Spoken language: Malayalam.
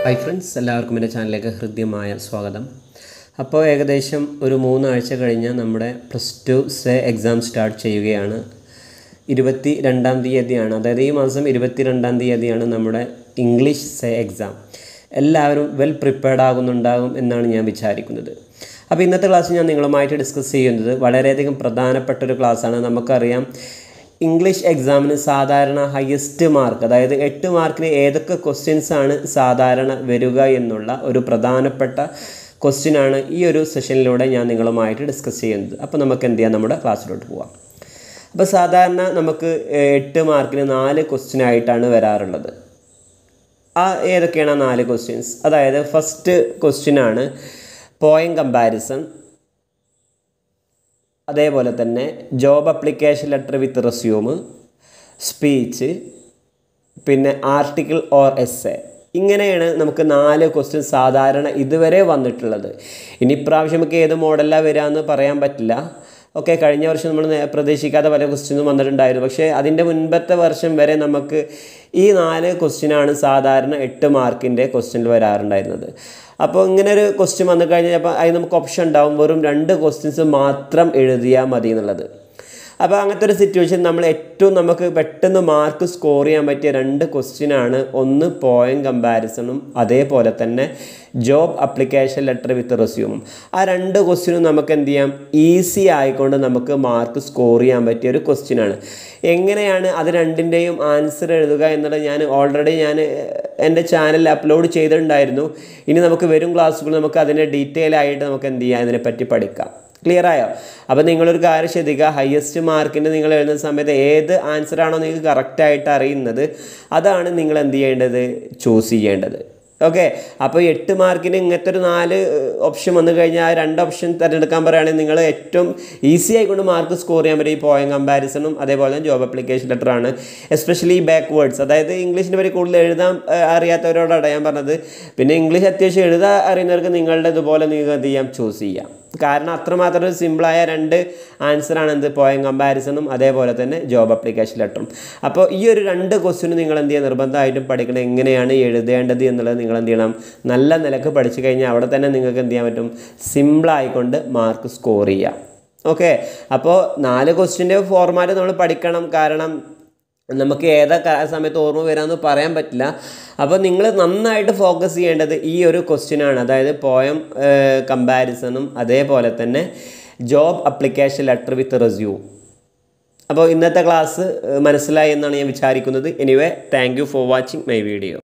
ഹായ് ഫ്രണ്ട്സ് എല്ലാവർക്കും എൻ്റെ ചാനലിലേക്ക് ഹൃദ്യമായ സ്വാഗതം അപ്പോൾ ഏകദേശം ഒരു മൂന്നാഴ്ച കഴിഞ്ഞ് നമ്മുടെ plus two SAY exam start ചെയ്യുകയാണ് ഇരുപത്തി രണ്ടാം തീയതിയാണ് അതായത് ഈ മാസം ഇരുപത്തി രണ്ടാം തീയതിയാണ് നമ്മുടെ ഇംഗ്ലീഷ് സെ എക്സാം എല്ലാവരും വെൽ പ്രിപ്പയർഡ് ആകുന്നുണ്ടാകും എന്നാണ് ഞാൻ വിചാരിക്കുന്നത് അപ്പോൾ ഇന്നത്തെ ക്ലാസ് ഞാൻ നിങ്ങളുമായിട്ട് ഡിസ്കസ് ചെയ്യുന്നത് വളരെയധികം പ്രധാനപ്പെട്ട ഒരു ക്ലാസ്സാണ് നമുക്കറിയാം ഇംഗ്ലീഷ് എക്സാമിന് സാധാരണ ഹയസ്റ്റ് മാർക്ക് അതായത് എട്ട് മാർക്കിന് ഏതൊക്കെ ക്വസ്റ്റ്യൻസ് ആണ് സാധാരണ വരിക എന്നുള്ള ഒരു പ്രധാനപ്പെട്ട ക്വസ്റ്റ്യൻ ആണ് ഈ ഒരു സെഷനിലൂടെ ഞാൻ നിങ്ങളുമായിട്ട് ഡിസ്കസ് ചെയ്യുന്നത് അപ്പോൾ നമുക്ക് എന്ത് ചെയ്യാം നമ്മുടെ ക്ലാസ്സിലോട്ട് പോവാം അപ്പോൾ സാധാരണ നമുക്ക് എട്ട് മാർക്കിന് നാല് ക്വസ്റ്റ്യൻ ആയിട്ടാണ് വരാറുള്ളത് ആ ഏതൊക്കെയാണ് ആ നാല് ക്വസ്റ്റ്യൻസ് അതായത് ഫസ്റ്റ് ക്വസ്റ്റ്യൻ ആണ് പോയിൻ കമ്പാരിസൺ അതേപോലെ തന്നെ job application letter with resume speech പിന്നെ ആർട്ടിക്കിൾ ഓർ എസ് എ ഇങ്ങനെയാണ് നമുക്ക് നാല് ക്വസ്റ്റ്യൻ സാധാരണ ഇതുവരെ വന്നിട്ടുള്ളത് ഇനി ഇപ്രാവശ്യം നമുക്ക് ഏത് മോഡലാണ് വരിക എന്ന് പറയാൻ പറ്റില്ല ഓക്കെ കഴിഞ്ഞ വർഷം നമ്മൾ നേ- പ്രതീക്ഷിക്കാത്ത പല ക്വസ്റ്റ്യനും വന്നിട്ടുണ്ടായിരുന്നു പക്ഷേ അതിൻ്റെ മുൻപത്തെ വർഷം വരെ നമുക്ക് ഈ നാല് ക്വസ്റ്റ്യനാണ് സാധാരണ എട്ട് മാർക്കിൻ്റെ ക്വസ്റ്റ്യനിൽ വരാറുണ്ടായിരുന്നത് അപ്പോൾ ഇങ്ങനെ ഒരു ക്വസ്റ്റ്യൻ വന്നു കഴിഞ്ഞാൽ അപ്പോൾ അതിന് നമുക്ക് ഓപ്ഷൻ ഉണ്ടാവും വെറും രണ്ട് ക്വസ്റ്റ്യൻസ് മാത്രം എഴുതിയാൽ മതി എന്നുള്ളത് അപ്പോൾ അങ്ങനത്തെ ഒരു സിറ്റുവേഷൻ നമ്മൾ ഏറ്റവും നമുക്ക് പെട്ടെന്ന് മാർക്ക് സ്കോർ ചെയ്യാൻ പറ്റിയ രണ്ട് ക്വസ്റ്റ്യൻ ആണ് ഒന്ന് പോയിന്റ് കമ്പാരിസണും അതേപോലെ തന്നെ ജോബ് അപ്ലിക്കേഷൻ ലെറ്റർ വിത്ത് റെസ്യൂമും ആ രണ്ട് ക്വസ്റ്റ്യനും നമുക്ക് എന്ത് ചെയ്യാം ഈസി ആയിക്കൊണ്ട് നമുക്ക് മാർക്ക് സ്കോർ ചെയ്യാൻ പറ്റിയ ഒരു ക്വസ്റ്റ്യൻ ആണ് എങ്ങനെയാണ് അത് രണ്ടിൻ്റെയും ആൻസർ എഴുതുക എന്നുള്ളത് ഞാൻ ഓൾറെഡി ഞാൻ എൻ്റെ ചാനലിൽ അപ്ലോഡ് ചെയ്തിട്ടുണ്ടായിരുന്നു ഇനി നമുക്ക് വരും ക്ലാസ്സുകൾ നമുക്ക് അതിൻ്റെ ഡീറ്റെയിൽ ആയിട്ട് നമുക്ക് എന്ത് ചെയ്യാം ഇതിനെപ്പറ്റി പഠിക്കാം ക്ലിയർ ആയോ അപ്പോൾ നിങ്ങളൊരു കാര്യം ശ്രദ്ധിക്കുക ഹയസ്റ്റ് മാർക്കിന് നിങ്ങൾ എഴുതുന്ന സമയത്ത് ഏത് ആൻസർ ആണോ നിങ്ങൾക്ക് കറക്റ്റായിട്ട് അറിയുന്നത് അതാണ് നിങ്ങൾ എന്ത് ചെയ്യേണ്ടത് ചൂസ് ചെയ്യേണ്ടത് ഓക്കെ അപ്പോൾ എട്ട് മാർക്കിന് ഇങ്ങനത്തെ ഒരു നാല് ഓപ്ഷൻ വന്നു കഴിഞ്ഞാൽ ആ രണ്ട് ഓപ്ഷൻ തിരഞ്ഞെടുക്കാൻ പറയുകയാണെങ്കിൽ നിങ്ങൾ ഏറ്റവും ഈസി ആയിക്കൊണ്ട് മാർക്ക് സ്കോർ ചെയ്യാൻ പറ്റും ഈ പോയിന്റ് കമ്പാരിസണും അതേപോലെ തന്നെ ജോബ് അപ്ലിക്കേഷൻ ലെറ്റർ ആണ് എസ്പെഷ്യലി ഈ ബാക്ക്വേർഡ്സ് അതായത് ഇംഗ്ലീഷിനെ പറ്റി കൂടുതൽ എഴുതാൻ ആ, അറിയാത്തവരോടാണ് ഞാൻ പറഞ്ഞത് പിന്നെ ഇംഗ്ലീഷ് അത്യാവശ്യം എഴുതാൻ അറിയുന്നവർക്ക് നിങ്ങളുടെ ഇതുപോലെ നിങ്ങൾക്ക് എന്ത് ചെയ്യാം ചൂസ് ചെയ്യാം കാരണം അത്രമാത്രം ഒരു സിമ്പിളായ രണ്ട് ആൻസറാണ് എന്ത് പോയിന്റ് കമ്പാരിസണും അതേപോലെ തന്നെ ജോബ് അപ്ലിക്കേഷൻ ലെറ്ററും അപ്പോൾ ഈ ഒരു രണ്ട് ക്വസ്റ്റിന് നിങ്ങൾ എന്ത് ചെയ്യുക നിർബന്ധമായിട്ടും പഠിക്കണം എങ്ങനെയാണ് എഴുതേണ്ടത് എന്നുള്ളത് നിങ്ങൾ എന്ത് ചെയ്യണം നല്ല നിലക്ക് പഠിച്ചു കഴിഞ്ഞാൽ അവിടെ തന്നെ നിങ്ങൾക്ക് എന്ത് ചെയ്യാൻ പറ്റും സിമ്പിളായിക്കൊണ്ട് മാർക്ക് സ്കോർ ചെയ്യാം ഓക്കെ അപ്പോൾ നാല് ക്വസ്റ്റിൻ്റെ ഫോർമാറ്റ് നമ്മൾ പഠിക്കണം കാരണം നമുക്ക് ഏതാ ക- സമയത്ത് ഓർമ്മ വരാമെന്ന് പറയാൻ പറ്റില്ല അപ്പോൾ നിങ്ങൾ നന്നായിട്ട് ഫോക്കസ് ചെയ്യേണ്ടത് ഈ ഒരു ക്വസ്റ്റ്യനാണ് അതായത് പോയം കമ്പാരിസണും അതേപോലെ തന്നെ job application letter with resume അപ്പോൾ ഇന്നത്തെ ക്ലാസ് മനസ്സിലായി എന്നാണ് ഞാൻ വിചാരിക്കുന്നത് anyway thank you for watching my video